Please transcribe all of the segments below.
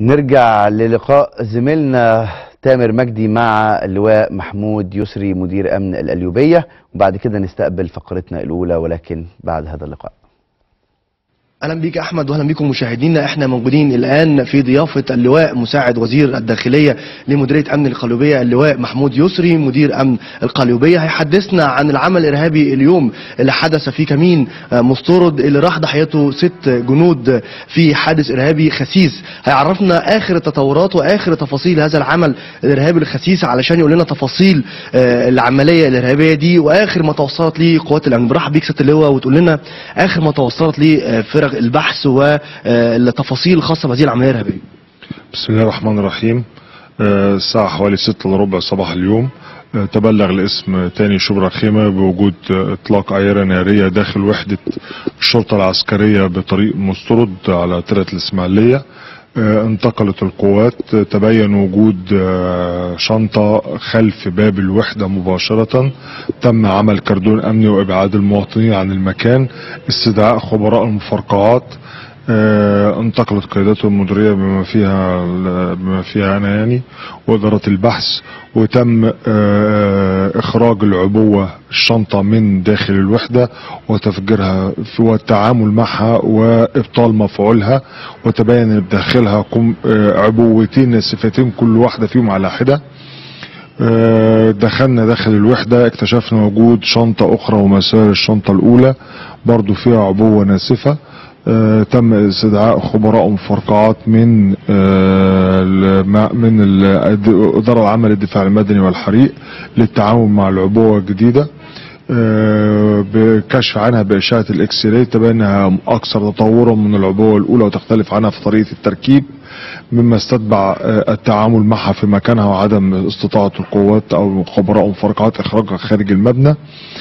نرجع للقاء زميلنا تامر مجدي مع اللواء محمود يسري مدير امن القليوبيه وبعد كده نستقبل فقرتنا الاولى ولكن بعد هذا اللقاء اهلا بيك احمد واهلا بكم مشاهدينا احنا موجودين الان في ضيافه اللواء مساعد وزير الداخليه لمديريه امن القليوبيه اللواء محمود يسري مدير امن القليوبيه هيحدثنا عن العمل الارهابي اليوم اللي حدث في كمين مستورد اللي راح ضحيته ست جنود في حادث ارهابي خسيس هيعرفنا اخر التطورات واخر تفاصيل هذا العمل الارهابي الخسيس علشان يقول لنا تفاصيل آه، العمليه الارهابيه دي واخر ما توصلت ليه قوات الامن برحب بيك ست اللواء وتقول لنا اخر ما توصلت ليه آه، فرق البحث والتفاصيل الخاصه بهذه العمليه الارهابيه بسم الله الرحمن الرحيم آه، الساعة حوالي ستة الا ربع صباح اليوم آه، تبلغ الاسم تاني شبرا خيمة بوجود آه، اطلاق عيرة نارية داخل وحدة الشرطة العسكرية بطريق مسترد على ترة الاسماعيلية آه، انتقلت القوات آه، تبين وجود آه، شنطة خلف باب الوحدة مباشرة تم عمل كردون امني وابعاد المواطنين عن المكان استدعاء خبراء المفرقعات آه، انتقلت قيادته المديرية بما فيها بما فيها أنا يعني وإدارة البحث وتم آه، إخراج العبوة الشنطة من داخل الوحدة وتفجيرها في والتعامل معها وإبطال مفعولها وتبين أن بداخلها قم- آه، عبوتين ناسفتين كل واحدة فيهم على حدة آه، دخلنا داخل الوحدة اكتشفنا وجود شنطة أخرى ومسار الشنطة الأولى برضو فيها عبوة ناسفة آه، تم استدعاء خبراء مفرقعات من آه، الم- من ال- الإدارة العامة للدفاع المدني والحريق للتعاون مع العبوة الجديدة آه، بكشف عنها بإشعة الإكس راي تبين أنها أكثر تطورا من العبوة الأولى وتختلف عنها في طريقة التركيب مما استتبع آه، التعامل معها في مكانها وعدم استطاعة القوات أو خبراء مفرقعات إخراجها خارج المبنى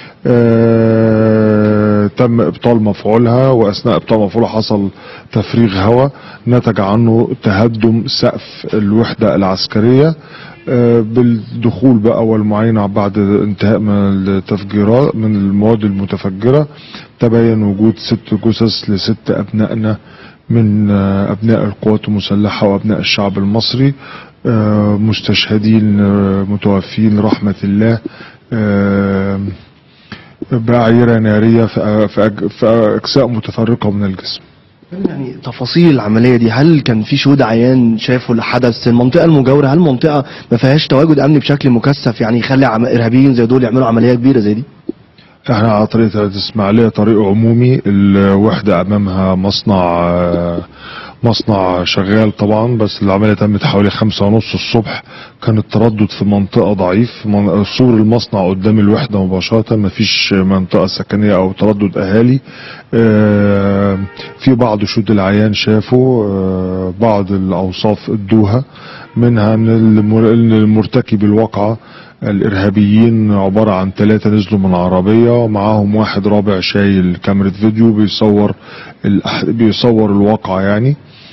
آه، تم ابطال مفعولها واثناء ابطال مفعولها حصل تفريغ هواء نتج عنه تهدم سقف الوحده العسكريه آه، بالدخول بقى والمعاينه بعد انتهاء من التفجيرات من المواد المتفجره تبين وجود ست جثث لست ابنائنا من آه، ابناء القوات المسلحه وابناء الشعب المصري آه، مستشهدين آه، متوفين رحمه الله آه، بعيرة نارية في في أج- في أجزاء متفرقة من الجسم يعني تفاصيل العمليه دي هل كان في شهود عيان شافوا اللي حدث المنطقه المجاوره هل منطقه ما فيهاش تواجد امني بشكل مكثف يعني يخلي عم... ارهابيين زي دول يعملوا عمليه كبيره زي دي احنا على طريق الإسماعيلية طريق عمومي الوحدة أمامها مصنع آه، مصنع شغال طبعا بس العملية تمت حوالي خمسة ونص الصبح كان التردد في منطقة ضعيف من- سور المصنع قدام الوحدة مباشرة مفيش منطقة سكنية أو تردد أهالي آه، في بعض شهود العيان شافوا آه، بعض الأوصاف ادوها منها ان المر- إن المرتكب الواقعة الارهابيين عبارة عن ثلاثة نزلوا من عربية ومعاهم واحد رابع شايل كاميرا فيديو بيصور الأح... بيصور الواقعة يعني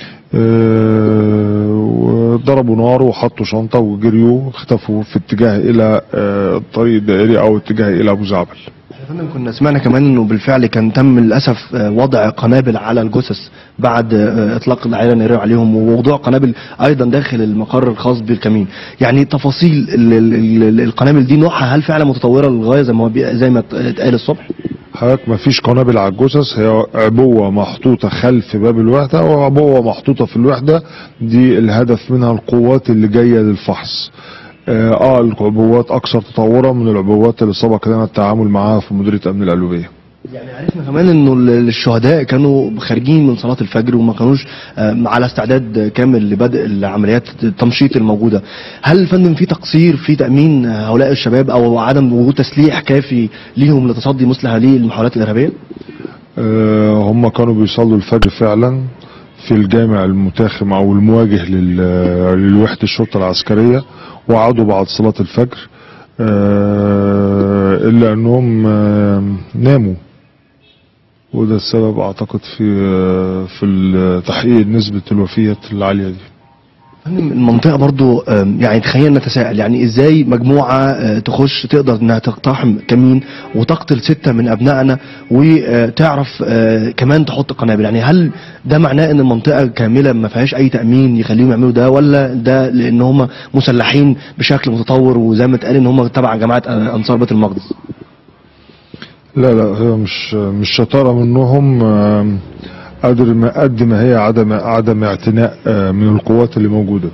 آه، وضربوا نار وحطوا شنطة وجريوا اختفوا في اتجاه الى آه، الطريق الدائري او اتجاه الى ابو زعبل يا فندم كنا سمعنا كمان انه بالفعل كان تم للاسف آه، وضع قنابل على الجثث بعد آه، اطلاق العيره الناريه عليهم ووضوع قنابل ايضا داخل المقر الخاص بالكمين يعني تفاصيل ال- ال- ال- القنابل دي نوعها هل فعلا متطوره للغايه زي ما بي- زي ما اتقال الصبح حضرتك مفيش قنابل على الجثث هي عبوة محطوطة خلف باب الوحدة وعبوة محطوطة في الوحدة دي الهدف منها القوات اللي جاية للفحص اه آه، العبوات اكثر تطورا من العبوات اللي سبق لنا التعامل معاها في مديرية امن القلوبية يعني عرفنا كمان انه ال- الشهداء كانوا خارجين من صلاه الفجر وما كانوش آه، على استعداد كامل لبدء العمليات التمشيط الموجوده هل يا فندم في تقصير في تامين هؤلاء الشباب او عدم وجود تسليح كافي ليهم لتصدي مثل هذه المحاولات الارهابيه آه، هم كانوا بيصلوا الفجر فعلا في الجامع المتاخم او المواجه لل- للوحدة الشرطة العسكرية وعادوا بعد صلاة الفجر آه، الا انهم آه، ناموا وده السبب اعتقد في آه، في تحقيق نسبة الوفيات العالية دي فندم، المنطقة برضو آم، يعني تخيل نتساءل يعني ازاي مجموعة آه، تخش تقدر انها تقتحم كمين وتقتل ستة من ابنائنا وتعرف آه، كمان تحط قنابل يعني هل ده معناه ان المنطقة كاملة ما فيهاش اي تأمين يخليهم يعملوا ده ولا ده لان هم مسلحين بشكل متطور وزي ما اتقال ان هم تبع جماعة آه، انصار بيت المقدس لا لا هي مش مش شطاره منهم آم، قدر ما قد ما هي عدم عدم اعتناء آه، من القوات اللي موجوده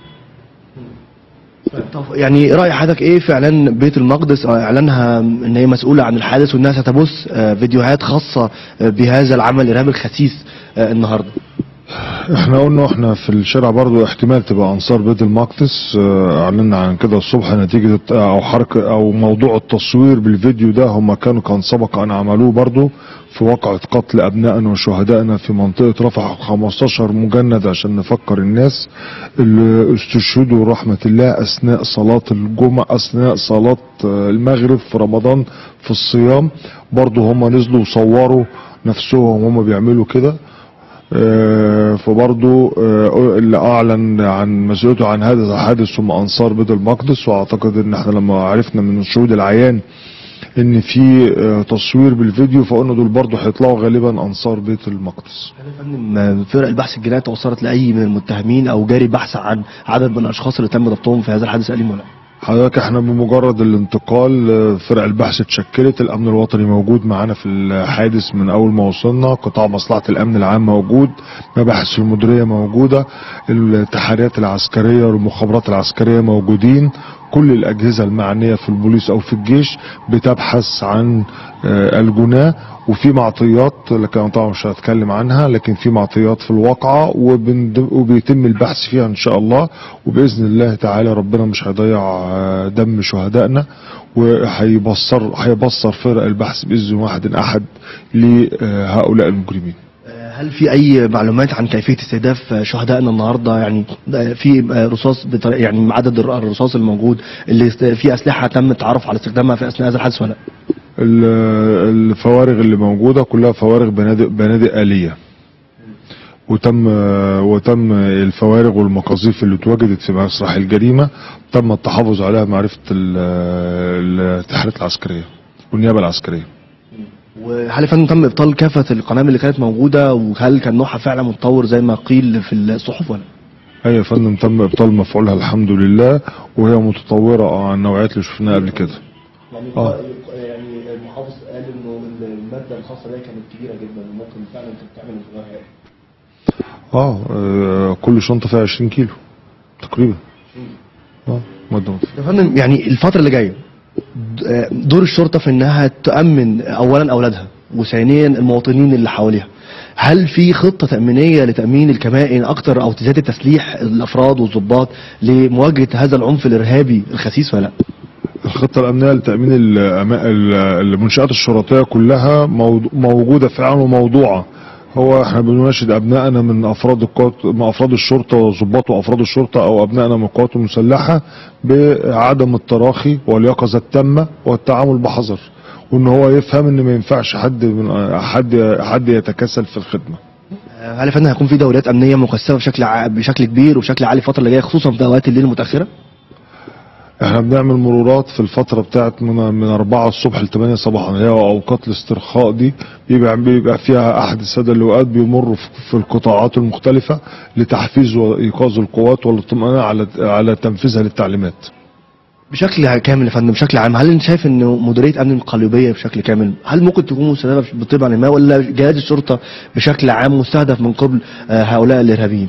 طب يعني رأي حضرتك ايه في اعلان بيت المقدس آه، اعلانها ان هي مسؤولة عن الحادث وانها ستبث آه، فيديوهات خاصة آه، بهذا العمل الارهابي الخسيس آه، النهارده احنا قلنا احنا في الشارع برضو احتمال تبقى انصار بيت المقدس اه، اعلنا عن كده الصبح نتيجة الت- او حركة او موضوع التصوير بالفيديو ده هم كانوا كان سبق ان عملوه برضو في واقعة قتل ابنائنا وشهدائنا في منطقة رفح 15 مجند عشان نفكر الناس اللي استشهدوا رحمة الله اثناء صلاة الجمعة اثناء صلاة اه، المغرب في رمضان في الصيام برضو هم نزلوا وصوروا نفسهم هم بيعملوا كده آه، فبرضه آه، اللي اعلن عن مسؤوليته عن هذا الحادث هم انصار بيت المقدس واعتقد ان احنا لما عرفنا من شهود العيان ان في آه، تصوير بالفيديو فقلنا دول برضه هيطلعوا غالبا انصار بيت المقدس هل يا فندم آه، فرق البحث الجنائي توصلت لاي من المتهمين او جاري بحث عن عدد من الاشخاص اللي تم ضبطهم في هذا الحادث الاليم ولا لا؟ حضرتك احنا بمجرد الانتقال آه، فرق البحث اتشكلت الامن الوطني موجود معانا في الحادث من اول ما وصلنا قطاع مصلحة الامن العام موجود مباحث المديرية موجودة التحريات العسكرية والمخابرات العسكرية موجودين كل الاجهزة المعنية في البوليس او في الجيش بتبحث عن آه، الجناه وفي معطيات لكن أنا طبعا مش هتكلم عنها لكن في معطيات في الواقعة وبند- وبيتم البحث فيها ان شاء الله وباذن الله تعالى ربنا مش هيضيع آه، دم شهدائنا وهيبصر هيبصر فرق البحث باذن واحد احد لهؤلاء المجرمين آه، هل في اي معلومات عن كيفيه استهداف آه، شهدائنا النهارده يعني آه، في آه، رصاص بطريقة يعني عدد الر- الرصاص الموجود اللي است- في اسلحه تم التعرف على استخدامها في اثناء هذا الحادث ولا لا؟ ال- الفوارغ اللي موجودة كلها فوارغ بنادق بنادق آلية وتم وتم الفوارغ والمقاذيف اللي اتوجدت في مسرح الجريمة تم التحفظ عليها معرفة ال- التحريات العسكرية والنيابة العسكرية وهل يا فندم تم ابطال كافه القنابل اللي كانت موجوده وهل كان نوعها فعلا متطور زي ما قيل في الصحف ولا؟ لا؟ أي يا فندم تم إبطال مفعولها الحمد لله وهي متطورة عن النوعيات اللي شفناها قبل كده يعني آه. يعني المحافظ قال انه الماده الخاصه بيها كانت كبيره جدا وممكن فعلا تعمل صغيره آه آه، كل شنطة فيها 20 كيلو تقريبا اه مادة مفيدة. يا فندم يعني الفترة اللي جاية د- آه، دور الشرطة في انها تأمن اولا اولادها وثانيا المواطنين اللي حواليها هل في خطة تأمينية لتأمين الكمائن اكتر او زيادة تسليح الافراد والضباط لمواجهة هذا العنف الارهابي الخسيس ولا لا؟ الخطة الأمنية لتأمين الأما- ال- المنشآت الشرطية كلها موض- موجودة فعلا وموضوعة هو احنا بنناشد أبنائنا من أفراد القوات من أفراد الشرطة وضباط وأفراد الشرطة أو أبنائنا من القوات المسلحة بعدم التراخي واليقظة التامة والتعامل بحذر وإن هو يفهم إن ما ينفعش حد من حد حد يتكاسل في الخدمة آه، هل يا فندم هيكون في دوريات امنية مكثفة بشكل ع- بشكل كبير وبشكل عالي الفترة اللي جاية خصوصا في اوقات الليل المتأخرة؟ احنا بنعمل مرورات في الفترة بتاعت من من 4 الصبح ل 8 صباحا هي اوقات الاسترخاء دي بيبقى بيبقى فيها احد السادة اللواءات بيمروا في- في القطاعات المختلفة لتحفيز وايقاظ القوات والاطمئنان على على تنفيذها للتعليمات. بشكل كامل يا فندم بشكل عام هل انت شايف ان مديريه امن القليوبيه بشكل كامل هل ممكن تكون مستهدفه بطبع ما ولا جهاز الشرطه بشكل عام مستهدف من قبل آه، هؤلاء الارهابيين؟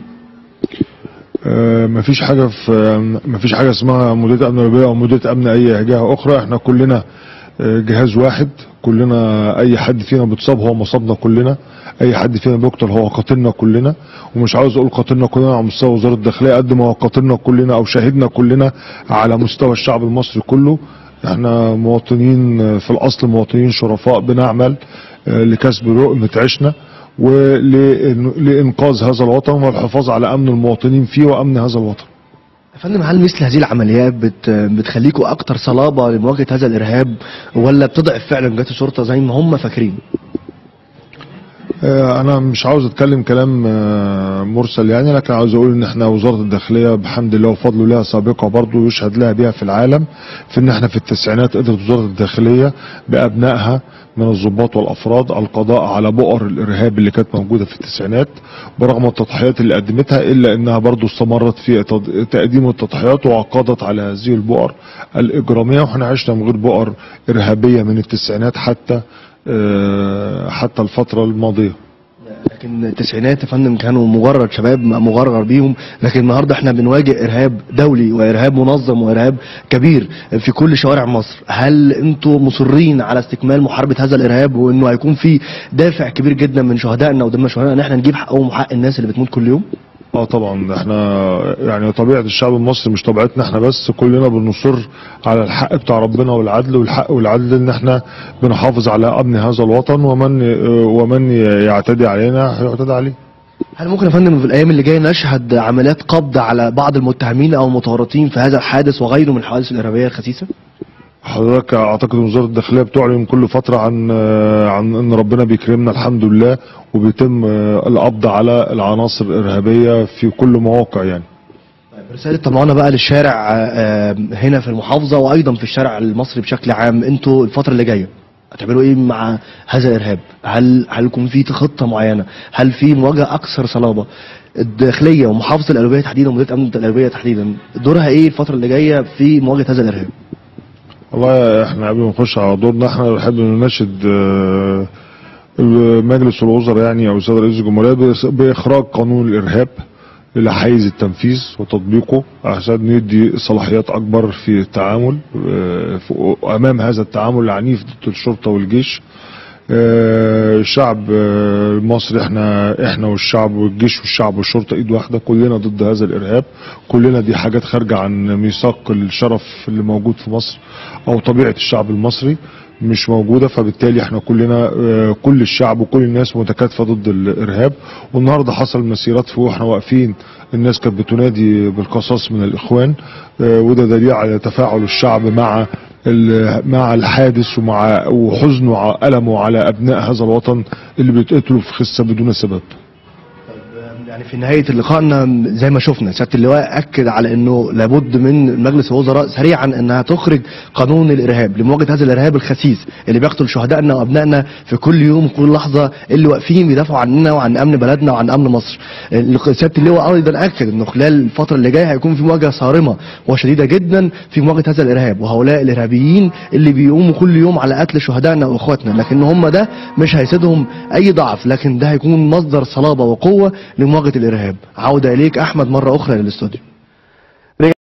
آه، مفيش حاجة في آه، مفيش حاجة اسمها مديرية أمن الربيع أو مديرية أمن أي جهة أخرى احنا كلنا آه، جهاز واحد كلنا أي حد فينا بيتصاب هو مصابنا كلنا أي حد فينا بيقتل هو قاتلنا كلنا ومش عاوز أقول قاتلنا كلنا على مستوى وزارة الداخلية قد ما هو قاتلنا كلنا أو شاهدنا كلنا على مستوى الشعب المصري كله احنا مواطنين آه، في الأصل مواطنين شرفاء بنعمل آه، لكسب لقمة عيشنا ولإنقاذ هذا الوطن والحفاظ على أمن المواطنين فيه وأمن هذا الوطن يا فندم هل مثل هذه العمليات بت بتخليكوا اكتر صلابه لمواجهه هذا الارهاب ولا بتضعف فعلا جهات الشرطه زي ما هم فاكرين؟ آه، انا مش عاوز اتكلم كلام آه، مرسل يعني لكن عاوز اقول ان احنا وزاره الداخليه بحمد الله وفضله لها سابقه برضه يشهد لها بها في العالم في ان احنا في التسعينات قدرت وزاره الداخليه بابنائها من الضباط والافراد القضاء على بؤر الارهاب اللي كانت موجوده في التسعينات برغم التضحيات اللي قدمتها الا انها برضه استمرت في تض- تقديم التضحيات وقضت على هذه البؤر الاجراميه واحنا عشنا من غير بؤر ارهابيه من التسعينات حتى آه، حتى الفتره الماضيه لكن التسعينات يا فندم كانوا مجرد شباب مغرغر بيهم لكن النهارده احنا بنواجه ارهاب دولي وارهاب منظم وارهاب كبير في كل شوارع مصر هل انتوا مصرين على استكمال محاربه هذا الارهاب وانه هيكون في دافع كبير جدا من شهدائنا ودم شهدائنا ان احنا نجيب حقهم وحق الناس اللي بتموت كل يوم اه طبعا احنا يعني طبيعه الشعب المصري مش طبيعتنا احنا بس كلنا بنصر على الحق بتاع ربنا والعدل والحق والعدل ان احنا بنحافظ على امن هذا الوطن ومن ومن يعتدي علينا هيعتدي عليه هل ممكن يا فندم في الايام اللي جايه نشهد عمليات قبض على بعض المتهمين او المتورطين في هذا الحادث وغيره من الحوادث الارهابيه الخسيسه؟ حضرتك اعتقد إن وزاره الداخليه بتعلن كل فتره عن عن ان ربنا بيكرمنا الحمد لله وبيتم القبض على العناصر الارهابيه في كل مواقع يعني رسالة طمعنا بقى للشارع آه، هنا في المحافظة وأيضا في الشارع المصري بشكل عام أنتوا الفترة اللي جاية هتعملوا إيه مع هذا الإرهاب؟ هل هل يكون في خطة معينة؟ هل في مواجهة أكثر صلابة؟ الداخلية ومحافظة القلوبية تحديدا ومديرية أمن القلوبية تحديدا دورها إيه الفترة اللي جاية في مواجهة هذا الإرهاب؟ والله احنا قبل ما نخش على دورنا احنا بنحب نناشد آه، مجلس الوزراء يعني او السيد رئيس الجمهوريه بإس- باخراج قانون الارهاب الى حيز التنفيذ وتطبيقه عشان يدي صلاحيات اكبر في التعامل آه، في- امام هذا التعامل العنيف ضد الشرطه والجيش آه، الشعب آه، المصري احنا احنا والشعب والجيش والشعب والشرطه ايد واحده كلنا ضد هذا الارهاب كلنا دي حاجات خارجه عن ميثاق الشرف اللي موجود في مصر او طبيعه الشعب المصري مش موجوده فبالتالي احنا كلنا آه، كل الشعب وكل الناس متكاتفه ضد الارهاب والنهارده حصل مسيرات فوق واحنا واقفين الناس كانت بتنادي بالقصاص من الاخوان آه، وده دليل على تفاعل الشعب مع ال- مع الحادث ومع وحزنه وألمه على أبناء هذا الوطن اللي بيتقتلوا في خسة بدون سبب يعني في نهاية لقائنا زي ما شفنا سيادة اللواء أكد على أنه لابد من مجلس الوزراء سريعا أنها تخرج قانون الإرهاب لمواجهة هذا الإرهاب الخسيس اللي بيقتل شهدائنا وأبنائنا في كل يوم وكل لحظة اللي واقفين بيدافعوا عننا وعن أمن بلدنا وعن أمن مصر سيادة اللواء أيضا أكد أنه خلال الفترة اللي جاية هيكون في مواجهة صارمة وشديدة جدا في مواجهة هذا الإرهاب وهؤلاء الإرهابيين اللي بيقوموا كل يوم على قتل شهدائنا وإخواتنا لكن هم ده مش هيسيدهم أي ضعف لكن ده هيكون مصدر صلابة وقوة لمواجهة الإرهاب عودة إليك أحمد مرة أخرى للاستوديو